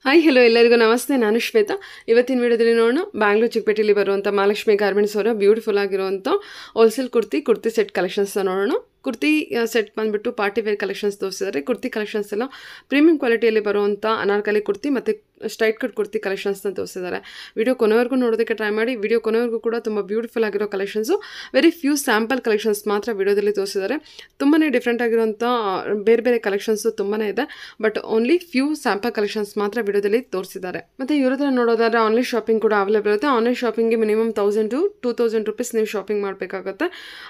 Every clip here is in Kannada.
ಹಾಯ್ ಹಲೋ ಎಲ್ಲರಿಗೂ ನಮಸ್ತೆ ನಾನು ಶ್ವೇತಾ ಇವತ್ತಿನ ವಿಡಿಯೋದಲ್ಲಿ ನೋಡೋಣ ಬ್ಯಾಂಗ್ಳೂರ್ ಚಿಕ್ಕಪೇಟೆಯಲ್ಲಿ ಬರುವಂಥ ಮಹಾಲಕ್ಷ್ಮಿ ಗಾರ್ಮೆಂಟ್ಸ್ ಅವರ ಬ್ಯೂಟಿಫುಲ್ ಆಗಿರುವಂಥ ಹೋಲ್ಸೇಲ್ ಕುರ್ತಿ ಕುರ್ತಿ ಸೆಟ್ ಕಲೆಕ್ಷನ್ಸ್ನ ನೋಡೋಣ ಕುರ್ತಿ ಸೆಟ್ ಬಂದುಬಿಟ್ಟು ಪಾರ್ಟಿ ವೇರ್ ಕಲೆಕ್ಷನ್ಸ್ ತೋರಿಸಿದ್ದಾರೆ ಕುರ್ತಿ ಕಲೆಕ್ಷನ್ಸ್ ಎಲ್ಲ ಪ್ರೀಮಿಯಂ ಕ್ವಾಲಿಟಿಯಲ್ಲಿ ಬರುವಂಥ ಅನಾರ್ಕಲಿ ಕುರ್ತಿ ಮತ್ತು ಸ್ಟ್ರೈಟ್ ಕಟ್ ಕುರ್ತಿ ಕಲೆಕ್ಷನ್ಸ್ನ ತೋರಿಸಿದ್ದಾರೆ ವಿಡಿಯೋ ಕೊನೆವರೆಗೂ ನೋಡೋದಕ್ಕೆ ಟ್ರೈ ಮಾಡಿ ವಿಡಿಯೋ ಕೊನೆವರೆಗೂ ಕೂಡ ತುಂಬ ಬ್ಯೂಟಿಫುಲ್ ಆಗಿರೋ collections very few sample collections ಮಾತ್ರ ವಿಡಿಯೋದಲ್ಲಿ ತೋರಿಸಿದ್ದಾರೆ ತುಂಬಾ ಡಿಫ್ರೆಂಟ್ ಆಗಿರುವಂಥ ಬೇರೆ ಬೇರೆ ಕಲೆಕ್ಷನ್ಸು ತುಂಬಾ ಇದೆ but only few sample collections ಮಾತ್ರ ವಿಡಿಯೋದಲ್ಲಿ ತೋರಿಸಿದ್ದಾರೆ ಮತ್ತು ಇವ್ರ ಹತ್ರ ನೋಡೋದಾದ್ರೆ ಆನ್ಲೈನ್ ಶಾಪಿಂಗ್ ಕೂಡ ಅವೈಲೇಬಲ್ ಇರುತ್ತೆ ಆನ್ಲೈನ್ ಶಾಪಿಂಗ್ಗೆ minimum thousand to two thousand rupees ನೀವು ಶಾಪಿಂಗ್ ಮಾಡಬೇಕಾಗುತ್ತೆ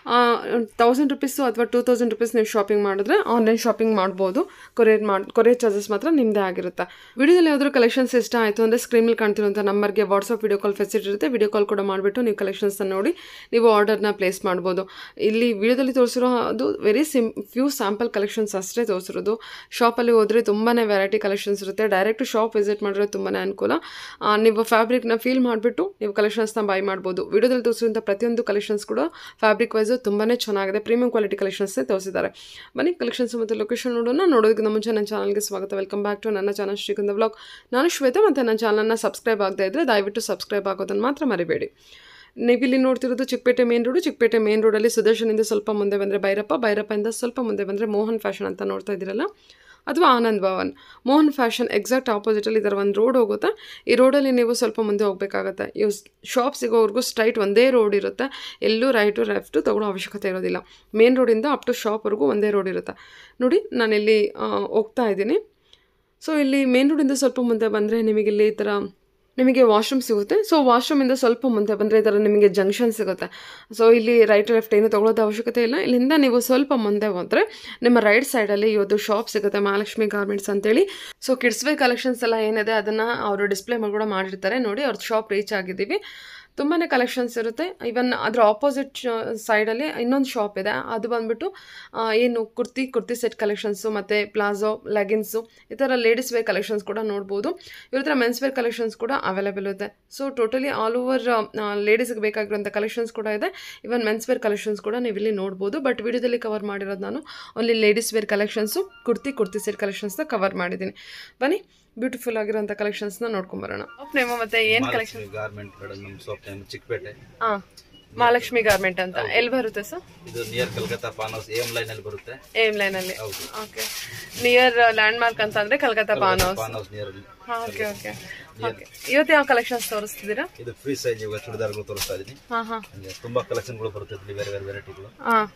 ತೌಸಂಡ್ ರುಪೀಸು ಅಥವಾ ಟೂ ತೌಸಂಡ್ ರುಪೀಸ್ ನೀವು ಶಾಪಿಂಗ್ ಮಾಡಿದ್ರೆ ಆನ್ಲೈನ್ ಶಾಪಿಂಗ್ ಮಾಡ್ಬೋದು ಕೊರಿಯರ್ ಮಾಡಿ ಕೊರಿಯರ್ ಚಾರ್ಜಸ್ ಮಾತ್ರ ನಿಮ್ಮದೇ ಆಗಿರುತ್ತೆ ವಿಡಿಯೋದಲ್ಲಿ ಯಾವ್ದಾದ್ರು ಕಲೆಕ್ಷನ್ಸ್ ಇಷ್ಟ ಆಯಿತು ಅಂದರೆ ಸ್ಕ್ರೀನಲ್ಲಿ ಕಾಣ್ತಿರುವಂಥ ನಂಬರ್ಗೆ ವಾಟ್ಸಪ್ ವಿಡಿಯೋ ಕಾಲ್ ಫೆಸಿಲಿಟಿ ಇರುತ್ತೆ ವಿಡಿಯೋ ಕಾಲ್ ಕೂಡ ಮಾಡಿಬಿಟ್ಟು ನೀವು ಕಲೆಕ್ಷನ್ಸ್ನ ನೋಡಿ ನೀವು ಆರ್ಡರ್ನ ಪ್ಲೇಸ್ ಮಾಡ್ಬೋದು ಇಲ್ಲಿ ವಿಡಿಯೋದಲ್ಲಿ ತೋರಿಸಿರೋ ಅದು ವೆರಿ ಸಿಮ್ ಫ್ಯೂ ಸ್ಯಾಂಪಲ್ ಕಲೆಕ್ಷನ್ಸ್ ಅಷ್ಟೇ ತೋರಿಸಿರೋದು ಶಾಪಲ್ಲಿ ಹೋದರೆ ತುಂಬಾ ವೆರೈಟಿ ಕಲೆಕ್ಷನ್ಸ್ ಇರುತ್ತೆ ಡೈರೆಕ್ಟ್ ಶಾಪ್ ವಿಸಿಟ್ ಮಾಡಿದ್ರೆ ತುಂಬಾ ಅನುಕೂಲ ಆ, ನೀವು ಫ್ಯಾಬ್ರಿಕ್ನ ಫೀಲ್ ಮಾಡಿಬಿಟ್ಟು ನೀವು ಕಲೆಕ್ಷನ್ಸ್ನ ಬೈ ಮಾಡ್ಬೋದು ವಿಡಿಯೋದಲ್ಲಿ ತೋರಿಸಿರುವಂಥ ಪ್ರತಿಯೊಂದು ಕಲೆಕ್ಷನ್ಸ್ ಕೂಡ ಫ್ಯಾಬ್ರಿಕ್ ವೈಸು ತುಂಬಾ ಚೆನ್ನಾಗಿದೆ ಪ್ರೀಮಿಯಂ ಕ್ವಾಲಿಟಿ ಕಲೆಕ್ಷನ್ಸ್ನೇ ತೋರಿಸಿದ್ದಾರೆ ಬನ್ನಿ ಕಲೆಕ್ಷನ್ಸ್ ಮತ್ತು ಲೊಕೇಶನ್ ನೋಡೋಣ ನೋಡೋದಕ್ಕೆ ಮುಂಚೆ ನನ್ನ ಚಾನಲ್ಗೆ ಸ್ವಾಗತ ವೆಲ್ಕಮ್ ಬ್ಯಾಕ್ ಟು ನನ್ನ ಚಾನಲ್ ಶ್ರೀಗಂಧ ಬ್ಲಾಗ್ ನಾನು ಶ್ವೇತಾ ಮತ್ತು ನನ್ನ ಚಾನಲ್ನ ಸಬ್ಸ್ಕ್ರೈಬ್ ಆಗದೇ ಇದ್ದರೆ ದಯವಿಟ್ಟು ಸಬ್ಸ್ಕ್ರೈಬ್ ಆಗೋದನ್ನು ಮಾತ್ರ ಮರಿಬೇಡಿ ನೀವಿಲ್ಲಿ ನೋಡ್ತಿರೋದು Chickpet main road Chickpet main ರೋಡಲ್ಲಿ ಸುದರ್ಶನಿಂದ ಸ್ವಲ್ಪ ಮುಂದೆ ಬಂದರೆ ಭೈರಪ್ಪ ಭೈರಪ್ಪಯಿಂದ ಸ್ವಲ್ಪ ಮುಂದೆ ಬಂದರೆ ಮೋಹನ್ ಫ್ಯಾಷನ್ ಅಂತ ನೋಡ್ತಾ ಇದ್ದೀರಲ್ಲ ಅಥವಾ ಆನಂದ್ ಭವನ್ ಮೋಹನ್ ಫ್ಯಾಷನ್ ಎಕ್ಸಾಕ್ಟ್ ಆಪೋಸಿಟಲ್ಲಿ ಇದರ ಒಂದು ರೋಡ್ ಹೋಗುತ್ತೆ ಈ ರೋಡಲ್ಲಿ ನೀವು ಸ್ವಲ್ಪ ಮುಂದೆ ಹೋಗಬೇಕಾಗತ್ತೆ ಇವು ಶಾಪ್ ಸಿಗೋವರೆಗೂ ಸ್ಟ್ರೈಟ್ ಒಂದೇ ರೋಡ್ ಇರುತ್ತೆ ಎಲ್ಲೂ ರೈಟು ಲೆಫ್ಟು ತೊಗೊಳ್ಳೋ ಅವಶ್ಯಕತೆ ಇರೋದಿಲ್ಲ ಮೇನ್ ರೋಡಿಂದ ಅಪ್ ಟು ಶಾಪ್ವರೆಗೂ ಒಂದೇ ರೋಡ್ ಇರುತ್ತೆ ನೋಡಿ ನಾನಿಲ್ಲಿ ಆ, ಹೋಗ್ತಾ ಇದ್ದೀನಿ ಸೊ ಇಲ್ಲಿ ಮೇನ್ ರೋಡಿಂದ ಸ್ವಲ್ಪ ಮುಂದೆ ಬಂದರೆ ನಿಮಗೆ ಇಲ್ಲಿ ಈ ಥರ ನಿಮಗೆ ವಾಶ್ರೂಮ್ ಸಿಗುತ್ತೆ ಸೊ ವಾಶ್ರೂಮಿಂದ ಸ್ವಲ್ಪ ಮುಂದೆ ಬಂದರೆ ಈ ಥರ ನಿಮಗೆ ಜಂಕ್ಷನ್ ಸಿಗುತ್ತೆ ಸೊ ಇಲ್ಲಿ ರೈಟ್ ಲೆಫ್ಟ್ ಏನು ತೊಗೊಳೋದು ಅವಶ್ಯಕತೆ ಇಲ್ಲ ಇಲ್ಲಿಂದ ನೀವು ಸ್ವಲ್ಪ ಮುಂದೆ ಹೋದರೆ ನಿಮ್ಮ ರೈಟ್ ಸೈಡಲ್ಲಿ ಇವತ್ತು ಶಾಪ್ ಸಿಗುತ್ತೆ ಮಹಾಲಕ್ಷ್ಮಿ ಗಾರ್ಮೆಂಟ್ಸ್ ಅಂತೇಳಿ ಸೊ ಕಿಡ್ಸ್ ವೇರ್ ಕಲೆಕ್ಷನ್ಸ್ ಎಲ್ಲ ಏನಿದೆ ಅದನ್ನು ಅವರು ಡಿಸ್ಪ್ಲೇ ಕೂಡ ಮಾಡಿರ್ತಾರೆ ನೋಡಿ ಅವ್ರ ಶಾಪ್ ರೀಚ್ ಆಗಿದ್ದೀವಿ ತುಂಬಾ ಕಲೆಕ್ಷನ್ಸ್ ಇರುತ್ತೆ ಇವನ್ ಅದರ ಆಪೋಸಿಟ್ ಸೈಡಲ್ಲಿ ಇನ್ನೊಂದು ಶಾಪ್ ಇದೆ ಅದು ಬಂದ್ಬಿಟ್ಟು ಆ, ಏನು ಕುರ್ತಿ ಕುರ್ತಿ ಸೆಟ್ ಕಲೆಕ್ಷನ್ಸು ಮತ್ತು ಪ್ಲಾಜೋ ಲೆಗಿನ್ಸು ಈ ಥರ ಲೇಡೀಸ್ ವೇರ್ ಕಲೆಕ್ಷನ್ಸ್ ಕೂಡ ನೋಡ್ಬೋದು ಇವ್ರ ಹತ್ರ ಮೆನ್ಸ್ ವೇರ್ ಕಲೆಕ್ಷನ್ಸ್ ಕೂಡ ಅವೈಲೇಬಲ್ ಇದೆ ಸೊ ಟೋಟಲಿ ಆಲ್ ಓವರ್ ಲೇಡೀಸ್ಗೆ ಬೇಕಾಗಿರುವಂಥ ಕಲೆಕ್ಷನ್ಸ್ ಕೂಡ ಇದೆ ಇವನ್ ಮೆನ್ಸ್ ವೇರ್ ಕಲೆಕ್ಷನ್ಸ್ ಕೂಡ ನೀವು ಇಲ್ಲಿ ನೋಡ್ಬೋದು ಬಟ್ ವಿಡಿಯೋದಲ್ಲಿ ಕವರ್ ಮಾಡಿರೋದು ನಾನು only ladies wear collections kurti kurti set ಕಲೆಕ್ಷನ್ಸ್ನ ಕವರ್ ಮಾಡಿದ್ದೀನಿ ಬನ್ನಿ ಬ್ಯೂಟಿಫುಲ್ ಆಗಿರೋಂಥ ಕಲೆಕ್ಷನ್ಸ್ನ ನೋಡ್ಕೊಂಬರೋಣ ನೇಮ ಮತ್ತೆ ಏನು ಕಲೆಕ್ಷನ್ ಗಾರ್ಮೆಂಟ್ ಮೇಡಮ್ ನಮ್ಮ ಶಾಪ್ ನೇಮ್ ಚಿಕ್ಕಪೇಟೆ ಹಾಂ ಮಹಾಲಕ್ಷ್ಮಿ ಗಾರ್ಮೆಂಟ್ ಅಂತ ಎಲ್ಲಿ ಬರುತ್ತೆ ಸರ್ ಇದು near Calcutta paan house M line ಅಲ್ಲಿ ಬರುತ್ತೆ ಏಮ್ ಲೈನಲ್ಲಿ ಹೌದು ಓಕೆ ನಿಯರ್ ಲ್ಯಾಂಡ್ ಮಾರ್ಕ್ ಅಂತ ಅಂದ್ರೆ Calcutta paan house paan house near ಅಲ್ಲಿ ಓಕೆ ಓಕೆ ಓಕೆ ಇವತ್ತು ಯಾವ ಕಲೆಕ್ಷನ್ಸ್ ತೋರಿಸ್ತಿದ್ದೀರಾ ಇದು ಫ್ರೀ ಸೈಜ್ ಇವಾಗ ಚೂಡಿದಾರ್ಗಳು ತೋರಿಸ್ತಾ ಇದೀನಿ ಹಾಂ ಹಾಂ ಹಂಗೆ ತುಂಬಾ ಕಲೆಕ್ಷನ್ಗಳು ಬರುತ್ತೆ ಇಲ್ಲಿ ಬೇರೆ ಬೇರೆ ವೆರೈಟಿಗಳು ಹಾಂ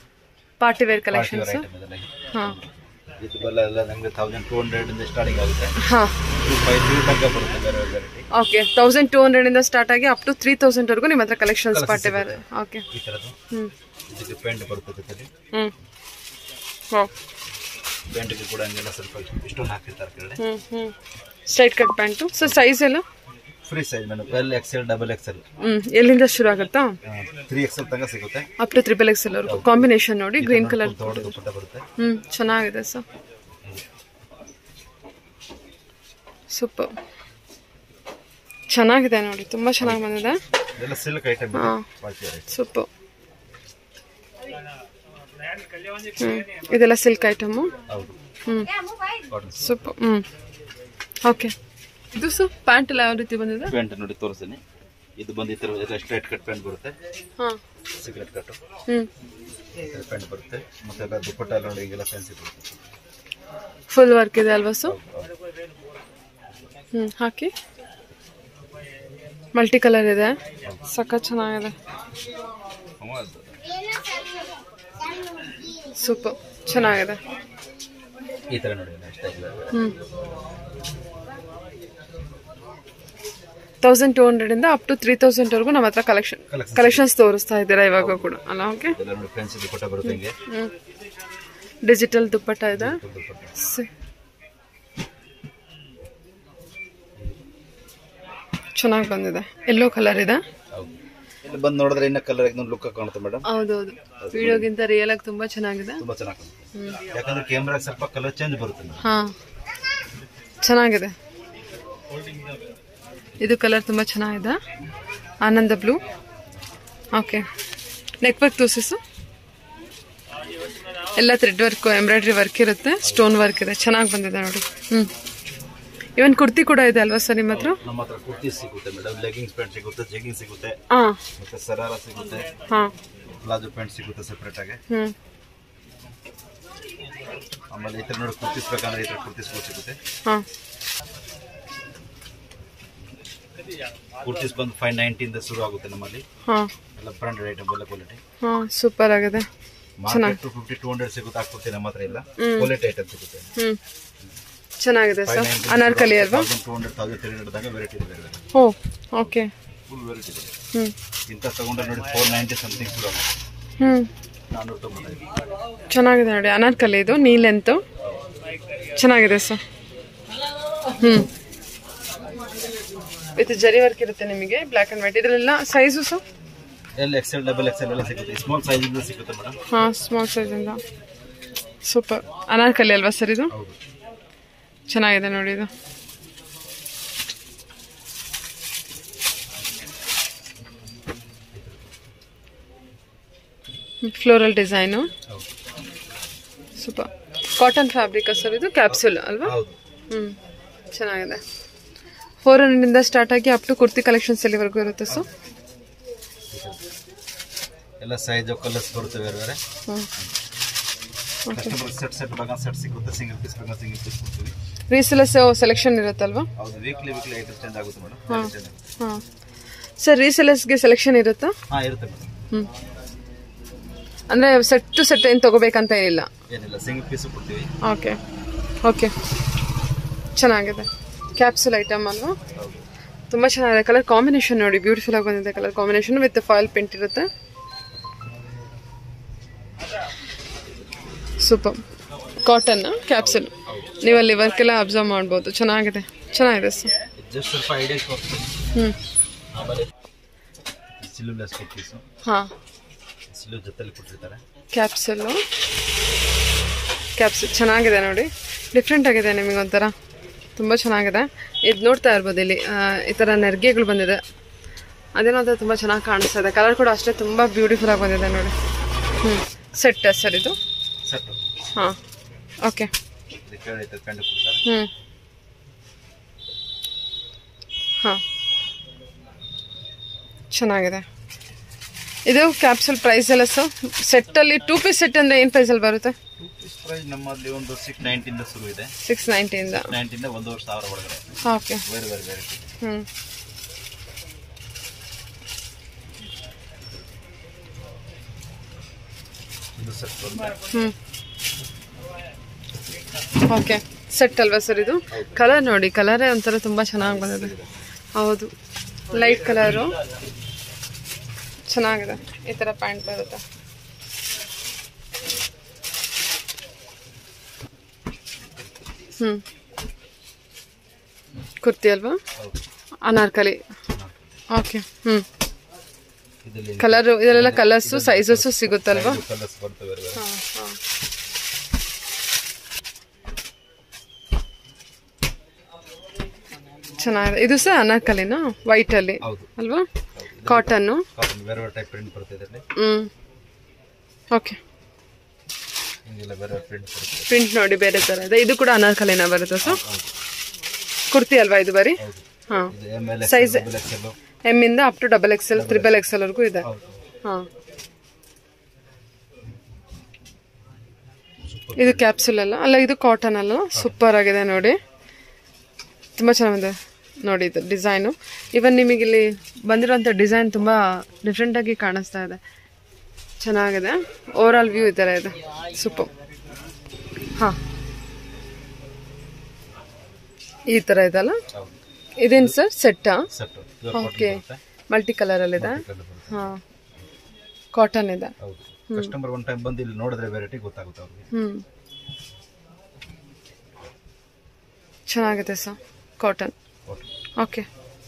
ಪಾರ್ಟಿ ವೇರ್ ಕಲೆಕ್ಷನ್ಸ್ ಐಟಮ್ ಇದೆಲ್ಲ ಹಾಂ ಇದು ಬಲ್ಲ ಎಲ್ಲ ನಮಗೆ ತೌಸಂಡ್ ಟೂ ಹಂಡ್ರೆಡ್ ಇಂದ ಸ್ಟಾರ್ಟಿಂಗ್ ಆಗುತ್ತೆ ಹಾಂ ಟೂ ಫೈವ್ ತ್ರೀ ತನಕ ಬರುತ್ತೆ ಬೇರೆ ಬೇರೆ ವೆರೈಟಿ ಓಕೆ ತೌಸಂಡ್ ಟೂ ಹಂಡ್ರೆಡಿಂದ ಸ್ಟಾರ್ಟ್ ಆಗಿ ಅಪ್ ಟು ತ್ರೀ ತೌಸಂಡ್ವರೆಗೂ ನಿಮ್ಮ ಹತ್ರ ಕಲೆಕ್ಷನ್ಸ್ ಪಾರ್ಟಿ ವೇರ್ ಓಕೆ ಈ ತರದ್ದು ಹ್ಞೂ ಇದಕ್ಕೆ ಪೇಂಟ್ ಬರುತ್ತೆ ಜೊತೆಲಿ ಹ್ಞೂ ಹ್ಞೂ ಪೇಂಟ್ಗೆ ಕೂಡ ಹಂಗೆಲ್ಲ ಸ್ವಲ್ಪ ಇಷ್ಟೊಂದು ಹಾಕಿರ್ತಾರೆ ಕೆಳಗಡೆ ಹ್ಞೂ ಹ್ಞೂ straight cut pant so size ಎಲ್ಲ free size madam L XL double XL ಹ್ಞೂ ಎಲ್ಲಿಂದ ಶುರು ಆಗುತ್ತಾ ತ್ರೀ ಎಕ್ಸೆಲ್ ತನಕ ಸಿಗುತ್ತೆ ಅಪ್ ಟು ತ್ರಿಬಲ್ ಎಕ್ಸ್ ಎಲ್ಲವರೆಗೂ ಕಾಂಬಿನೇಷನ್ ನೋಡಿ ಗ್ರೀನ್ ಕಲರ್ ದೊಡ್ಡ ದುಪ್ಪಟ್ಟ ಬರುತ್ತೆ ಹ್ಞೂ ಚೆನ್ನಾಗಿದೆ ಸರ್ ಸೂಪರ್ ಚೆನ್ನಾಗಿದೆ ನೋಡಿ ತುಂಬ ಚೆನ್ನಾಗಿ ಬಂದಿದೆ ಇದೆಲ್ಲ ಸಿಲ್ಕ್ ಐಟಮ್ ಹಾಂ ಪಾರ್ಟಿ ಐಟಮ್ ಸೂಪರ್ ಹ್ಞೂ ಇದೆಲ್ಲ ಸಿಲ್ಕ್ ಐಟಮು ಹೌದು ಹ್ಞೂ ಕಾಟನ್ ಸೂಪರ್ ಹ್ಞೂ ಓಕೆ ಇದು ಸರ್ ಪ್ಯಾಂಟ್ ಎಲ್ಲ ಯಾವ ರೀತಿ ಬಂದಿದೆ ಪ್ಯಾಂಟ್ ನೋಡಿ ತೋರಿಸ್ತೀನಿ ಇದು ಬಂದು ಈ ಥರ ಎಲ್ಲ ಸ್ಟ್ರೈಟ್ ಕಟ್ ಪ್ಯಾಂಟ್ ಬರುತ್ತೆ ಹಾಂ ಸಿಗರೆಟ್ ಕಟ್ ಹ್ಞೂ ಪ್ಯಾಂಟ್ ಬರುತ್ತೆ ಮತ್ತೆ ಎಲ್ಲ ದುಪ್ಪಟ್ಟ ಎಲ್ಲ ನೋಡಿ ಈಗೆಲ್ಲ ಫ್ಯಾನ್ಸಿ ಬರುತ್ತೆ ಫುಲ್ ವರ್ಕ್ ಇದೆ ಅಲ್ವಾ ಸರ್ ಹ್ಞೂ ಹಾಕಿ ಮಲ್ಟಿ ಕಲರ್ ಇದೆ ಸಖತ್ ಚೆನ್ನಾಗಿದೆ ಹ್ಞೂ, ಅದು- ಸೂಪರ್ ಚೆನ್ನಾಗಿದೆ ಈ ಥರ ನೋಡಿ ಸ್ಟೈಲ್ ಹ್ಞೂ ತೌಸಂಡ್ ಟೂ ಹಂಡ್ರೆಡಿಂದ ಅಪ್ ಟು ತ್ರೀ ತೌಸಂಡ್ವರೆಗೂ ನಮ್ಮ ಹತ್ರ ಕಲೆಕ್ಷನ್ Collections. ಕಲೆಕ್ಷನ್ಸ್ ತೋರಿಸ್ತಾ ಇದ್ದೀರಾ ಇವಾಗ ಕೂಡ ಅಲ್ಲ ಓಕೆ ಇದೆಲ್ಲ ನೋಡಿ ಫ್ಯಾನ್ಸಿ ದುಪ್ಪಟ್ಟ ಬರುತ್ತೆ ಹಿಂಗೆ ಹ್ಞೂ ಡಿಜಿಟಲ್ ದುಪ್ಪಟ್ಟ ಇದೆ ದುಪ್ಪಟ್ಟ ಸಿ- ಚೆನ್ನಾಗಿ ಬಂದಿದೆ ಎಲ್ಲೋ ಕಲರ್ ಇದೆ ಹೌದು ಇಲ್ಲಿ ಬಂದು ನೋಡಿದ್ರೆ ಇನ್ನ ಕಲರ್ ಇನ್ನೊಂದು ಲುಕ್ ಕಾಣುತ್ತೆ ಮೇಡಮ್ ಹೌದೌದು ವಿಡಿಯೋಗಿಂತ ರಿಯಲ್ ಆಗಿ ತುಂಬಾ ಚೆನ್ನಾಗಿದೆ ತುಂಬಾ ಚೆನ್ನಾಗಿ ಕಾಣುತ್ತೆ ಯಾಕಂದ್ರೆ ಕ್ಯಾಮ್ರಾಗ ಸ್ವಲ್ಪ ಕಲರ್ ಚೇಂಜ್ ಬರುತ್ತೆ ಮೇಡಮ್ ಹಾ ಚೆನ್ನಾಗಿದೆ ಇದು ಕಲರ್ ತುಂಬಾ ಚೆನ್ನಾಗಿದೆ ಆನಂದ ಬ್ಲೂ ಓಕೆ ನೆಕ್ ವರ್ಕ್ ತೋರಿಸು ಎಲ್ಲ ಥ್ರೆಡ್ ವರ್ಕ್ ಎಂಬ್ರಾಯ್ಡ್ರಿ ವರ್ಕ್ ಇರುತ್ತೆ ಸ್ಟೋನ್ ವರ್ಕ್ ಇದೆ ಚೆನ್ನಾಗಿ ಬಂದಿದೆ ನೋಡಿ ಹ್ಞೂ ಇವನ್ ಕುರ್ತಿ ಕೂಡ ಇದೆ ಅಲ್ವಾ ಸರ್ ನಿಮ್ಮ ಹತ್ರ ನಮ್ಮ ಹತ್ರ ಕುರ್ತಿ ಸಿಗುತ್ತೆ ಮೇಡಮ್ ಲೆಗಿಂಗ್ಸ್ ಪ್ಯಾಂಟ್ ಸಿಗುತ್ತೆ ಜೆಗಿಂಗ್ ಸಿಗುತ್ತೆ ಹಾ ಮತ್ತೆ ಸರಾರ ಸಿಗುತ್ತೆ ಹಾ ಪ್ಲಾಜೋ ಪ್ಯಾಂಟ್ ಸಿಗುತ್ತೆ ಸೆಪರೇಟ್ ಆಗಿ ಹ್ಮ್ ಆಮೇಲೆ ಈ ತರ ನೋಡಿ ಕುರ್ತಿಸ್ ಬೇಕಂದ್ರೆ ಈ ತರ ಕುರ್ತಿಸ್ ಸಿಗುತ್ತೆ ಹಾ ಕುರ್ತಿಸ್ ಬಂದು ಫೈವ್ ನೈಂಟಿಯಿಂದ ಶುರು ಆಗುತ್ತೆ ನಮ್ಮಲ್ಲಿ ಹಾ ಎಲ್ಲ ಬ್ರಾಂಡೆಡ್ ಐಟಮ್ ಒಳ್ಳೆ ಕ್ವಾಲಿಟಿ ಹಾ ಸೂಪರ್ ಆಗಿದೆ market two fifty two hundred ಸಿಗುತ್ತೆ ಆ ಕುರ್ತಿ ನಮ್ಮ ಹತ್ರ ಇಲ್ಲ ಹ್ಮ್. ಕ್ವಾಲಿಟಿ ಐಟಮ್ ಸಿಗುತ್ತೆ ಹ್ಮ್ ಚೆನ್ನಾಗಿದೆ ಸರ್ ಅನಾರ್ಕಲಿ ಅಲ್ವಾ two hundred thousand three hundred ದಾಗ ವೆರೈಟಿ ಇದೆ ಓ ಓಕೆ ಫುಲ್ ವೆರೈಟಿ ಇದೆ ಹ್ಮ್ ಇಂಥ ತಗೊಂಡ್ರೆ ನೋಡಿ ಫೋರ್ ನೈಂಟಿ ಸಮಥಿಂಗ್ ಶುರು ಆಗುತ್ತೆ ಹ್ಮ್ ನಾನ್ನೂರ ತೊಂಬತ್ತೈದು ಚೆನ್ನಾಗಿದೆ ನೋಡಿ ಅನಾರ್ಕಲಿ ಇದು ನೀ ಲೆಂತು ಚೆನ್ನಾಗಿದೆ sir hmm with zari work ಇರುತ್ತೆ ನಿಮಗೆ ಬ್ಲ್ಯಾಕ್ ಅಂಡ್ ವೈಟ್ ಇದರೆಲ್ಲ size sir L XL double XL ಎಲ್ಲ ಸಿಗುತ್ತೆ ಸ್ಮಾಲ್ ಸೈಜ್ ಇಂದ ಸಿಗುತ್ತೆ ಮೇಡಮ್ ಹಾ ಸ್ಮಾಲ್ ಸೈಜಿಂದ ಸೂಪರ್ ಅನಾರ್ಕಲಿ ಅಲ್ವಾ ಸರ್ ಇದು ಹೌದು ಚೆನ್ನಾಗಿದೆ ನೋಡಿ ಇದು ಫ್ಲೋರಲ್ ಡಿಸೈನು ಹೌದು ಸೂಪರ್ ಕಾಟನ್ ಫ್ಯಾಬ್ರಿಕ್ ಸರ್ ಇದು ಕ್ಯಾಪ್ಸೂಲ್ ಅಲ್ವಾ ಹೌದು ಹ್ಞೂ ಚೆನ್ನಾಗಿದೆ ಫೋರ್ ಹಂಡ್ರೆಡಿಂದ ಸ್ಟಾರ್ಟ್ ಆಗಿ ಅಪ್ ಟು ಕುರ್ತಿ ಕಲೆಕ್ಷನ್ಸ್ ಎಲ್ಲಿವರೆಗೂ ಇರುತ್ತೆ ಸರ್ ಎಲ್ಲ ಸೈಜ್ ಕಲರ್ಸ್ ಬರುತ್ತೆ ಬೇರೆ ಬೇರೆ ಹ್ಞೂ ಕಸ್ಟಮರ್ ಸೆಟ್ ಸೆಟ್ ಬೇಗ ಸೆಟ್ ಸಿಗುತ್ತೆ ಸಿಂಗಲ್ ಪೀಸ್ ಬೇಗ ಸಿಂಗಲ್ ಪೀಸ್ ಕೊಡ್ತೀವಿ ರೀಸೆಲಸ್ ಸೆಲೆಕ್ಷನ್ ಇರುತ್ತಲ್ವಾ ಹೌದು ವೀಕ್ಲಿ ವೀಕ್ಲಿ ಐಟಮ್ ಚೇಂಜ್ ಆಗುತ್ತೆ ಮೇಡಮ್ ಹಾಂ ಚೇಂಜ್ ಆಗುತ್ತೆ ಹಾಂ ಸರ್ ರೀಸೆಲರ್ಸ್ಗೆ ಸೆಲೆಕ್ಷನ್ ಇರುತ್ತಾ ಹಾಂ ಇರುತ್ತೆ ಮೇಡಮ್ ಹ್ಞೂ ಅಂದರೆ ಸೆಟ್ ಟು ಸೆಟ್ ಏನು ತೊಗೋಬೇಕಂತ ಏನಿಲ್ಲ ಏನಿಲ್ಲ ಸಿಂಗಲ್ ಪೀಸ್ ಕೊಡ್ತೀವಿ ಓಕೆ ಓಕೆ ಚೆನ್ನಾಗಿದೆ ಕ್ಯಾಪ್ಸುಲ್ ಐಟಮ್ ಅಲ್ವಾ ಹೌದು ತುಂಬ ಚೆನ್ನಾಗಿದೆ ಕಲರ್ ಕಾಂಬಿನೇಷನ್ ನೋಡಿ ಬ್ಯೂಟಿಫುಲ್ ಆಗಿ ಬಂದಿದೆ colour combination with foil print ಇರುತ್ತೆ ಸೂಪರ್ ಕಾಟನ್ ಕ್ಯಾಪ್ಸುಲ್ ನೀವಲ್ಲಿ ವರ್ಕ್ ಎಲ್ಲ ಅಬ್ಸರ್ವ್ ಮಾಡ್ಬೋದು ಚೆನ್ನಾಗಿದೆ ಚೆನ್ನಾಗಿದೆ ಸರ್ ಜಸ್ಟ್ ಸ್ವಲ್ಪ ಐಡಿಯಾ ಕೊಡ್ತೀವಿ ಹ್ಞೂ ಆಮೇಲೆ ಸಿಲ್ವ್ ಲೆಸ್ ಪೀಸು ಹಾಂ ಸಿಲ್ವ್ ಜೊತೆಲಿ ಕೊಟ್ಟಿರ್ತಾರೆ ಕ್ಯಾಪ್ಸುಲ್ಲು ಕ್ಯಾಪ್ಸುಲ್ ಚೆನ್ನಾಗಿದೆ ನೋಡಿ ಡಿಫ್ರೆಂಟ್ ಆಗಿದೆ ನಿಮಗೊಂಥರ ತುಂಬ ಚೆನ್ನಾಗಿದೆ ಇದು ನೋಡ್ತಾ ಇರ್ಬೋದು ಇಲ್ಲಿ ಆ, ಈ ಥರ ನೆರಿಗೆಗಳು ಬಂದಿದೆ ಅದೇನೋ ಒಂಥರ ತುಂಬ ಚೆನ್ನಾಗಿ ಕಾಣಿಸ್ತಾ ಇದೆ ಕಲರ್ ಕೂಡ ಅಷ್ಟೇ ತುಂಬ ಬ್ಯೂಟಿಫುಲ್ ಆಗಿ ಬಂದಿದೆ ನೋಡಿ ಹ್ಞೂ ಸೆಟ್ ಸರ್ ಇದು ಸೆಟ್ ಹಾಂ ಓಕೆ ಇದಕ್ಕೆ ಐತೆ ಪೆಂಡ್ ಕೊಡ್ತಾರೆ ಹ್ಞೂ ಹಾಂ ಚೆನ್ನಾಗಿದೆ ಇದು ಕ್ಯಾಪ್ಸುಲ್ ಪ್ರೈಸ್ ಎಲ್ಲ ಸರ್ ಸೆಟ್ಟಲ್ಲಿ ಟೂ ಪೀಸ್ ಸೆಟ್ ಅಂದರೆ ಏನು ಪ್ರೈಸಲ್ಲಿ ಬರುತ್ತೆ ಟೂ ಪೀಸ್ ಪ್ರೈಸ್ ನಮ್ಮಲ್ಲಿ ಒಂದು ಸಿಕ್ಸ್ ನೈಂಟಿಂದ ಶುರು ಇದೆ ಸಿಕ್ಸ್ ನೈಂಟಿಯಿಂದ ನೈಂಟಿಂದ ಒಂದೂವರೆ ಸಾವಿರ ಒಳಗಡೆ ಓಕೆ ಬೇರೆ ಬೇರೆ ವೆರೈಟಿ ಹ್ಞೂ ಇದು ಸೆಟ್ ಬಂದ್ರೆ ಹ್ಞೂ ಓಕೆ ಸೆಟ್ ಅಲ್ವಾ ಸರ್ ಇದು ಕಲರ್ ನೋಡಿ ಕಲರೇ ಒಂಥರ ತುಂಬ ಚೆನ್ನಾಗಿ ಬಂದಿದೆ ಹೌದು ಲೈಟ್ ಕಲರು ಚೆನ್ನಾಗಿದೆ ಈ ಥರ ಪ್ಯಾಂಟ್ ಬರುತ್ತೆ ಹ್ಞೂ ಕುರ್ತಿ ಅಲ್ವಾ ಹೌದು ಅನಾರ್ಕಲಿ ಓಕೆ ಹ್ಞೂ ಇದರಲ್ಲಿ ಕಲರು ಇದೆಲ್ಲ ಕಲರ್ಸು ಸೈಜಸ್ಸು ಸಿಗುತ್ತಲ್ವಾ ಕಲರ್ಸ್ ಬರ್ತವೆ ಬೇರೆ ಬೇರೆ ಹಾಂ ಹಾಂ ಚೆನ್ನಾಗಿದೆ ಇದು ಸಹ ಅನಾರ್ಕಲಿನಾ ವೈಟಲ್ಲಿ ಹೌದು ಅಲ್ವಾ ಹೌದು ಕಾಟನ್ನು ಕಾಟನ್ ಬೇರೆ ಬೇರೆ ಟೈಪ್ ಪ್ರಿಂಟ್ ಬರುತ್ತೆ ಇದರಲ್ಲಿ ಹ್ಞೂ ಓಕೆ ಹಿಂಗೆಲ್ಲ ಬೇರೆ ಬೇರೆ ಪ್ರಿಂಟ್ ಬರುತ್ತೆ ಪ್ರಿಂಟ್ ನೋಡಿ ಬೇರೆ ಥರ ಇದೆ ಇದು ಕೂಡ ಅನಾರ್ಕಲಿನ ಬರುತ್ತೆ ಸರ್ ಹೌದು ಕುರ್ತಿ ಅಲ್ವಾ ಇದು ಬರೀ ಹೌದು ಹಾಂ ಇದು M L Size- double XL ಎಮ್ಮಿಂದ up to double XL triple ಎಕ್ಸೆಲ್ವರೆಗೂ ಇದೆ ಹೌದು ಹಾಂ ಇದು ಕ್ಯಾಪ್ಸುಲ್ ಅಲ್ಲ ಅಲ್ಲ ಇದು ಕಾಟನ್ ಅಲ್ಲ ಸೂಪರ್ ಆಗಿದೆ ನೋಡಿ ತುಂಬ ಚೆನ್ನಾಗಿದೆ ನೋಡಿ ಇದು ಡಿಸೈನು ಇವನ್ ನಿಮಗೆ ಇಲ್ಲಿ ಬಂದಿರೋಂಥ ಡಿಸೈನ್ ತುಂಬ ಡಿಫ್ರೆಂಟಾಗಿ ಕಾಣಿಸ್ತಾ ಇದೆ ಚೆನ್ನಾಗಿದೆ ಓವರ್ ಆಲ್ ವ್ಯೂ ಈ ಥರ ಇದೆ ಸೂಪರ್ ಹಾಂ ಈ ಥರ ಇದಲ್ಲ ಹೌದು ಇದೇನು ಸರ್ ಸೆಟ್ಟಾ ಸೆಟ್ ಓಕೆ ಮಲ್ಟಿ ಕಲರಲ್ಲಿದೆ ಹಾಂ ಕಾಟನ್ ಇದೆ ಹೌದು ಕಸ್ಟಮರ್ ಒನ್ ಟೈಮ್ ಬಂದು ಇಲ್ಲಿ ನೋಡಿದ್ರೆ ವೆರೈಟಿ ಗೊತ್ತಾಗುತ್ತೆ ಅವ್ರಿಗೆ ಹ್ಞೂ ಚೆನ್ನಾಗಿದೆ ಸರ್ ಕಾಟನ್ ಓಕೆ ಓಕೆ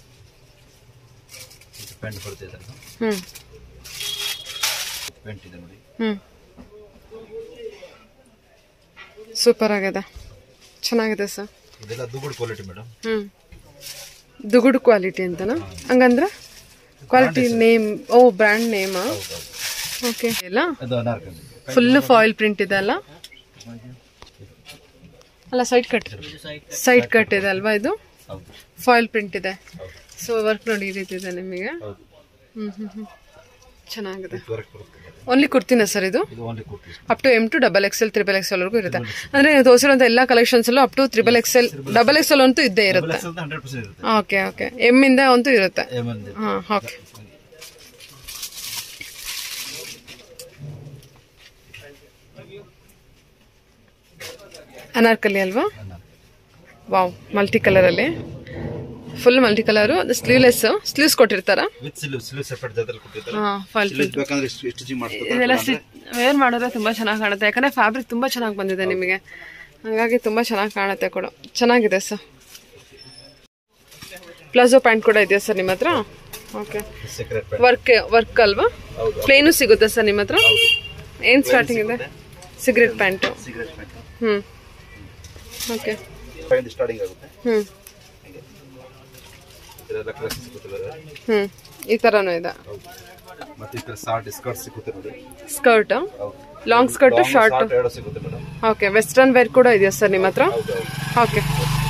ಇದು ಪ್ಯಾಂಟ್ ಬರುತ್ತೆ ಇದನ್ನು ಹ್ಞೂ ಪ್ಯಾಂಟ್ ಇದೆ ನೋಡಿ ಹ್ಞೂ ಸೂಪರ್ ಆಗಿದೆ ಚೆನ್ನಾಗಿದೆ ಸರ್ ಇದೆಲ್ಲ ದುಗುಡ್ ಕ್ವಾಲಿಟಿ ಮೇಡಮ್ ಹ್ಞೂ ದುಗುಡು ಕ್ವಾಲಿಟಿ ಅಂತನಾ ಹಂಗಂದ್ರೆ ಕ್ವಾಲಿಟಿ ನೇಮ್ ಓ ಬ್ರ್ಯಾಂಡ್ ನೇಮಾ ಹೌದು ಓಕೆ ಇಲ್ಲ ಅದು ಅನಾರ್ಕಲಿ ಫುಲ್ ಫಾಯಿಲ್ ಪ್ರಿಂಟ್ ಇದೆ ಅಲ್ಲ ಅಲ್ಲ ಸೈಡ್ ಕಟ್ ಸೈಡ್ ಕಟ್ ಇದೆ ಅಲ್ವಾ ಇದು ಹೌದು ಫಾಯಿಲ್ ಪ್ರಿಂಟ್ ಇದೆ ಹೌದು ಸೊ ವರ್ಕ್ ನೋಡಿ ಈ ರೀತಿ ಇದೆ ನಿಮಗೆ ಹೌದು ಹ್ಞೂ ಹ್ಞೂ ಹ್ಞೂ ಚೆನ್ನಾಗಿದೆ ವರ್ಕ್ ಬರುತ್ತೆ ಓನ್ಲಿ ಕುರ್ತಿನ ಸರ್ ಇದು ಇದು ಓನ್ಲಿ ಕುರ್ತೀವಿ up to M to double XL triple XL ವರೆಗೂ ಇರುತ್ತೆ ಅಂದ್ರೆ ತೋರಿಸಿರುವಂತ ಎಲ್ಲ ಕಲೆಕ್ಷನ್ಸ್ ಅಲ್ಲೂ up to triple XL double XL ಅಂತೂ ಇದ್ದೇ ಇರುತ್ತೆ ಹಂಡ್ರೆಡ್ ಪರ್ಸೆಂಟ್ ಇರುತ್ತೆ ಓಕೆ ಓಕೆ ಎಮ್ ಇಂದ ಅಂತೂ ಇರುತ್ತೆ ಏಮಂದಿ ಹಾಂ ಓಕೆ ಅನಾರ್ಕಲಿ ಅಲ್ವಾ ವಾವ್ ಮಲ್ಟಿ ಕಲರಲ್ಲಿ ಫುಲ್ ಮಲ್ಟಿ ಕಲರು ಅದು ಸ್ಲೀವ್ಲೆಸ್ ಸ್ಲೀವ್ಸ್ ಕೊಟ್ಟಿರ್ತಾರಾ ವಿತ್ ಸಿಲ್ವ್ ಸಿಲ್ವ್ ಸೆಪರೇಟ್ ಜೊತೆ ಕೊಟ್ಟಿರ್ತಾರೆ ಹಾಂ ಫಾಲ್ ಸಿಲ್ವ್ ಬೇಕಂದ್ರೆ ಸ್ಟಿಚಿಂಗ್ ಮಾಡ್ತಾರೆ ಇದೆಲ್ಲ ವೇರ್ ಮಾಡಿದ್ರೆ ತುಂಬಾ ಚೆನ್ನಾಗಿ ಕಾಣುತ್ತೆ ಯಾಕಂದ್ರೆ ಫ್ಯಾಬ್ರಿಕ್ ತುಂಬಾ ಚೆನ್ನಾಗಿ ಬಂದಿದೆ ನಿಮಗೆ ಹಾಗಾಗಿ ತುಂಬಾ ಚೆನ್ನಾಗಿ ಕಾಣುತ್ತೆ ಕೂಡ ಚೆನ್ನಾಗಿದೆ ಸರ್ ಪ್ಲಾಜೋ ಪ್ಯಾಂಟ್ ಕೂಡ ಇದೆಯಾ ಸರ್ ನಿಮ್ಮ ಹತ್ರ ಓಕೆ ಸೀಕ್ರೆಟ್ ವರ್ಕ್ ವರ್ಕ್ ಅಲ್ವಾ ಹೌದು. ಪ್ಲೇನು ಸಿಗುತ್ತೆ ಸರ್ ನಿಮ್ಮ ಹತ್ರ ಏನು ಸ್ಟಾರ್ಟಿಂಗ್ ಇದೆ ಸಿಗರೆಟ್ ಪ್ಯಾಂಟು ಸಿಗರೆಟ್ ಪ್ಯಾಂಟ್ ಹ್ಞೂ ಓಕೆ ಫೈವ್ ಸ್ಟಾರ್ಟಿಂಗ್ ಆಗುತ್ತೆ ಹ್ಞೂ ಹಂಗೆ ಇದರೆಲ್ಲ ಕಲರ್ ಸಿಗುತ್ತೆ ಬೇರೆ. ಹ್ಞೂ ಈ ಥರನೂ ಇದೆ ಹೌದು ಮತ್ತೆ ಈ ತರ ಶಾರ್ಟ್ ಸ್ಕರ್ಟ್ ಸಿಗುತ್ತೆ ನೋಡಿ ಸ್ಕರ್ಟ್ ಹೌದು ಲಾಂಗ್ ಸ್ಕರ್ಟ್ ಶಾರ್ಟ್ ಶಾರ್ಟ್ ಎರಡು ಸಿಗುತ್ತೆ ಮೇಡಮ್ ಓಕೆ ವೆಸ್ಟರ್ನ್ ವೇರ್ ಕೂಡ ಇದೆಯಾ ಸರ್ ನಿಮ್ಮ ಹತ್ರ ಹೌದು ಹೌದು ಓಕೆ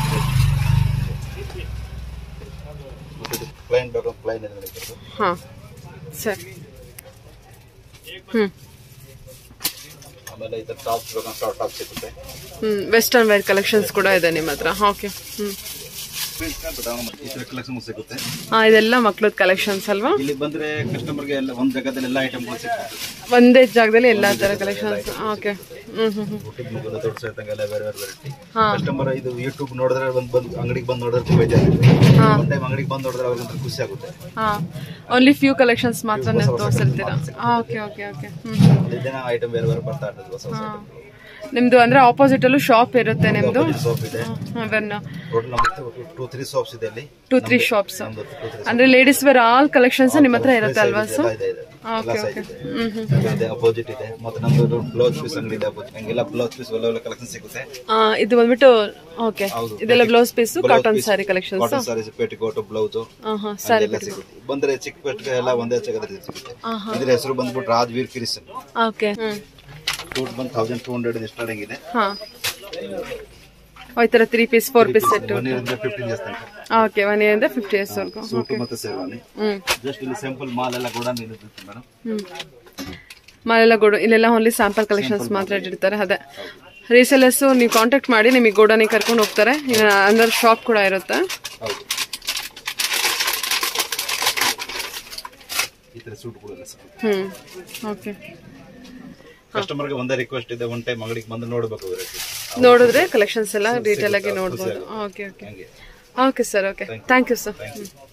ಮತ್ತೆ ಇದು ಪ್ಲೈನ್ ಬೇಕು ಪ್ಲೈನ್ ಇದೆ ನೋಡಿ ಹಾಂ ಸರಿ ಹ್ಞೂ ಆಮೇಲೆ ಈ ತರ ಟಾಪ್ಸ್ ಬೇಕಂದ್ರೆ ಶಾರ್ಟ್ ಟಾಪ್ ಸಿಗುತ್ತೆ ಹ್ಞೂ ವೆಸ್ಟರ್ನ್ ವೇರ್ ಕಲೆಕ್ಷನ್ಸ್ ಕೂಡ ಇದೆ ನಿಮ್ಮ ಹತ್ರ ಓಕೆ ಹ್ಞೂ ಈ ತರ ಕಲೆಕ್ಷನ್ ಸಿಗುತ್ತೆ ಹಾಂ ಇದೆಲ್ಲ ಮಕ್ಳದ್ ಕಲೆಕ್ಷನ್ಸ್ ಅಲ್ವಾ ಇಲ್ಲಿ ಬಂದ್ರೆ ಕಸ್ಟಮರ್ಗೆ ಎಲ್ಲ ಒಂದ್ ಜಾಗದಲ್ಲಿ ಎಲ್ಲ ಐಟಮ್ಗಳು ಸಿಗುತ್ತೆ ಒಂದೇ ಜಾಗದಲ್ಲಿ ಎಲ್ಲ ಥರ ಕಲೆಕ್ಷನ್ಸ್ ಓಕೆ ಹ್ಞೂ ಹ್ಞೂ ಹ್ಞೂ ಊಟದ ಮಗಲ ದೊಡ್ಡ ಸೈತಂಗೆಲ್ಲ ಬೇರೆ ಬೇರೆ ವೆರೈಟಿ ಹಾ. ಕಸ್ಟಮರ್ ಇದು ಯೂಟ್ಯೂಬ್ ನೋಡಿದ್ರೆ ಬಂದ್ ಬಂದ್ ಅಂಗಡಿಗೆ ಬಂದ್ ನೋಡಿದ್ರೆ ತುಂಬಾ ಇದೆ ಒಂದ್ ಟೈಮ್ ಅಂಗಡಿಗೆ ಬಂದ್ ನೋಡಿದ್ರೆ ಅವ್ರಿಗಂತ ಖುಷಿ ಆಗುತ್ತೆ ಹಾಂ ಓನ್ಲಿ ಫ್ಯೂ ಕಲೆಕ್ಷನ್ಸ್ ಮಾತ್ರ ನೀವು ತೋರಿಸಿರ್ತೀರಾ ಓಕೆ ಓಕೆ ಓಕೆ ಹ್ಞೂ ದಿನ ಐಟಮ್ ಬೇರೆ ಬೇರೆ ಬರ್ತಾ ಇರ್ತದೆ ಹೊಸ ಹೊಸ ಹಾಂ ನಿಮ್ಮದು ಅಂದರೆ ಆಪೋಸಿಟಲ್ಲೂ ಶಾಪ್ ಇರುತ್ತೆ ನಿಮ್ಮದು ಸೋಪ್ ಇದೆ ಅವನ್ನ ಟೋಟಲ್ ನಮ್ದು ಟೂ ತ್ರೀ ಸೋಪ್ಸ್ ಇದೆ ಅಲ್ಲಿ ಟೂ ತ್ರೀ ಶಾಪ್ಸ್ ನಮ್ದು ಟೂ ತ್ರೀ ಅಂದರೆ ಲೇಡೀಸ್ ವೇರ್ ಆಲ್ ಕಲೆಕ್ಷನ್ಸ್ ನಿಮ್ಮ ಹತ್ರ ಇರುತ್ತೆ ಅಲ್ವಾ ಸರ್ ಇದೆ ಇದೆ ಓಕೆ ಎಲ್ಲ ಓಕೆ size ಇದೆ ಇದೆ ಅಪೋಸಿಟ್ ಇದೆ ಮತ್ತೆ ನಮ್ದು ಬ್ಲೌಸ್ ಪೀಸ್ ಅಂಗಡಿ ಇದೆ opposite. ಹಂಗೆಲ್ಲ ಬ್ಲೌಸ್ ಪೀಸ್ ಒಳ್ಳೆ ಒಳ್ಳೆ ಕಲೆಕ್ಷನ್ ಸಿಗುತ್ತೆ ಇದು ಬಂದ್ಬಿಟ್ಟು ಓಕೆ ಹೌದು. ಇದೆಲ್ಲ blouse piece cotton saree collections cotton sarees petticoat blouse ಹಾಂ ಹಾಂ ಸ್ಯಾರಿ ಎಲ್ಲ ಸಿಗುತ್ತೆ ಬಂದ್ರೆ ಚಿಕ್ಕ ಪೇಟಿಗೆ ಎಲ್ಲ ಒಂದೇ ಜಾಗದಲ್ಲಿ ಸಿಗುತ್ತೆ ಇದ್ರ ಹೆಸರು ಬಂದ್ಬಿಟ್ಟು ರಾಜ್ವೀರ್ ಕಿರಿಸನ್ ಓಕೆ ಹ್ಞೂ ಟೂಟ್ ಬಂದು ತೌಸಂಡ್ ಟೂ ಹಂಡ್ರೆಡ್ ಸ್ಟಾರ್ಟಿಂಗ್ ಇದೆ ಹಾಂ ಈ ಥರ three piece four piece set one year ಇಂದ ಫಿಫ್ಟೀನ್ ಇಯರ್ಸ್ ತನಕ ಓಕೆ ಒನ್ ಇಯರ್ ಇಂದ ಫಿಫ್ಟಿ ಇಯರ್ಸ್ ವರ್ಗು ಸೂಟ್ ಮತ್ತೆ ಸೇವಾನಿ ಹ್ಞೂ ಜಸ್ಟ್ ಇಲ್ಲಿ ಸಿಂಪಲ್ ಮಾಲ್ ಎಲ್ಲ ಗೋಡನ್ ಇರುತ್ತೆ ಮೇಡಮ್ ಹ್ಞೂ ಮಾಲೆಲ್ಲ ಗೋಡು ಇಲ್ಲೆಲ್ಲ ಓನ್ಲಿ ಸ್ಯಾಂಪಲ್ ಕಲೆಕ್ಷನ್ಸ್ ಮಾತ್ರ ಇಟ್ಟಿರ್ತಾರೆ ಅದೇ ರೀಸೆಲರ್ಸು ನೀವು ಕಾಂಟ್ಯಾಕ್ಟ್ ಮಾಡಿ ನಿಮಗೆ ಗೋಡನಿಗೆ ಕರ್ಕೊಂಡು ಹೋಗ್ತಾರೆ ಈಗ ಅಂದ್ರೆ ಶಾಪ್ ಕೂಡ ಇರುತ್ತೆ ಹೌದು ಈ ತರ ಸೂಟ್ಗಳೆಲ್ಲ ಸಿಗುತ್ತೆ ಹ್ಞೂ ಓಕೆ ಕಸ್ಟಮರ್ಗೆ ಒಂದೇ ರಿಕ್ವೆಸ್ಟ್ ಇದೆ ಒನ್ ಟೈಮ್ ಅಂಗಡಿಗೆ ಬಂದು ನೋಡ್ಬೇಕು ವೆರೈಟಿ ನೋಡಿದ್ರೆ ಕಲೆಕ್ಷನ್ಸ್ ಎಲ್ಲ ಡೀಟೇಲ್ ಆಗಿ ನೋಡ್ಬೋದು ಓಕೆ ಓಕೆ ಹಂಗೆ okay sir okay thank you sir